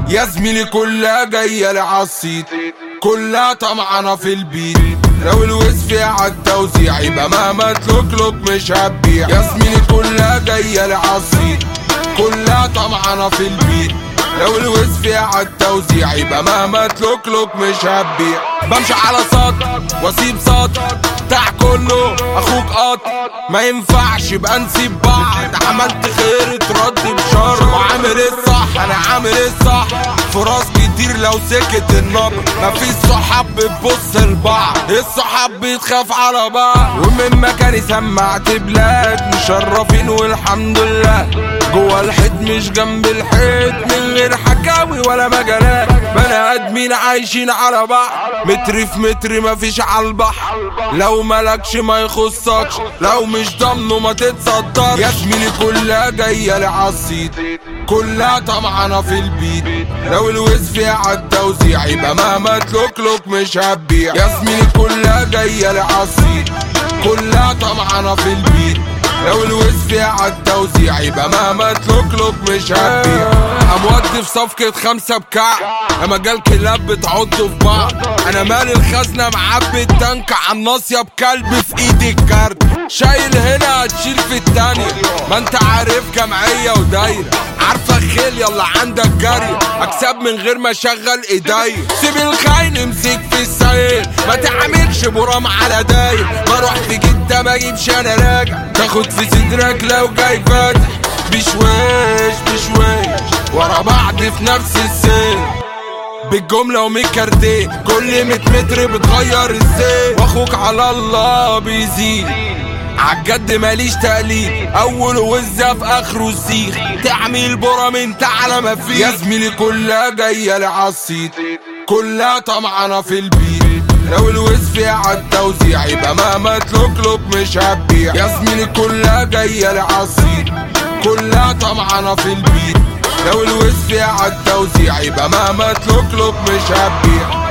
يا زميلي كلها جاية لعالصيت كلها طمعانة في البيت لو الوز فيها عالتوزيع يبقى مهما تلوكلوك مش هتبيع يا زميلي كلها جاية لعالصيت كلها طمعانة في البيت لو الوز فيها عالتوزيع يبقى مهما تلوكلوك مش هتبيع بمشي على سطر واسيب سطر بتاع كله اخوك قط ما ينفعش يبقى نسيب بعض عملت خير اترد بشر وعامل ايه الصح انا عامل ايه الصح فرص كتير لو سكت النبر مفيش صحاب بتبص لبعض الصحاب بتخاف على بعض ومن مكاني سمعت بلاد مشرفين والحمد لله جوا الحيط مش جنب الحيط من غير حكاوي ولا مجالات بني ادمين عايشين على بعض متر في متر مفيش على البحر لو ملكش ما يخصكش لو مش ضامنه ما تتصدر يا زميلي كلها جايه لعالصيت كلها طمعانه في البيت لو الوز فيها عالتوزيع يبقى مهما تلوكلوك مش هتبيع يا زميلي كلها جايه لعالصيت كلها طمعانه في البيت لو الوز فيها عالتوزيع يبقى مهما تلوكلوك مش هتبيع امودي في صفقة خمسة بكعب اما جال كلاب بتعضوا في بعض انا مالي الخزنة معبي التانك عن ناصية بكلب في ايدي الكارت شايل هنا هتشيل في التانية ما انت عارف جمعية ودايرة عارفة خيل يلا عندك جري اكسب من غير ما اشغل ايديا سيب الخاين امسك في السيل ما تعملش برام على داير ما رحت جدة ما اجيبش انا راجع تاخد في صدرك لو جاي فاتح بشويش بشويش ورا بعض في نفس السيل بالجملة وميكاردين كل ميت متر بتغير الزيت واخوك على الله بيزيد عالجد ماليش تقليد اول وزة في اخره السيخ تعمل برا من على ما فيه يا زميلي كلها جاية لعالصيت كلها طمعانة في البيت لو الوز فيها عالتوزيع يبقى مهما تلوكلوك مش هتبيع يا زميلي كلها جاية لعالصيت كلها طمعانة في البيت لو الوز فيها عالتوزيع يبقى مهما تلوكلوك مش هتبيع